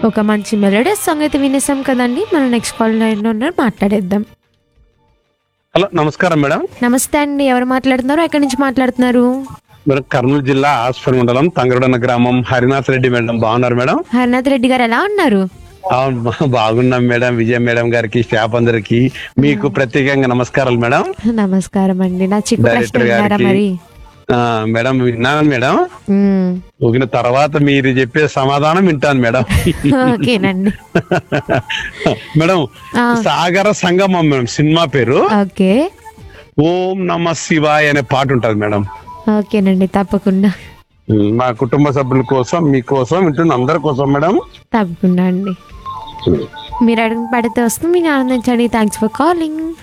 ఒక మంచి melodious song అయితే వినేసాం కదండి మనం నెక్స్ట్ కాల్ లైన్లో ఉన్నారు మాట్లాడేద్దాం హలో నమస్కారం మేడం నమస్తే అండి ఎవరు మాట్లాడుతున్నారు ఎక్కడి నుంచి మాట్లాడుతున్నారు మేడం కర్నూలు జిల్లా ఆస్ఫర్ మండలం తంగరడన్న గ్రామం హరినాథ్ రెడ్డి మేడం బాగున్నారు మేడం హరినాథ్ రెడ్డి గారు ఎలా ఉన్నారు అవును బా- బాగున్నాం మేడం విజయ మేడం గారికి స్టాఫ్ అందరికి మీకు ప్రత్యేకంగా నమస్కారాలు మేడం నమస్కారం అండి నా చిక్కు ప్రశ్న డైరెక్టర్ విన్నారా గారికి. మరి ఆ, మేడం విన్నాను మేడం మ్మ్. ఊగిన తర్వాత మీరు చెప్పే సమాధానం వింటాను మేడం ఓకేనండి మేడం ఆ. సాగర సంగమం మేడం సినిమా పేరు ఓకే ఓం నమ శివాయ అనే పాట ఉంటది మేడం ఓకేనండి తప్పకుండా మా కుటుంబ సభ్యుల కోసం మీకోసం వింటున్న అందరి కోసం మేడం తప్పకుండా అండి మీరు అడిగిన పడితే వస్తుంది మీరు ఆనందించండి థ్యాంక్స్ ఫర్ కాలింగ్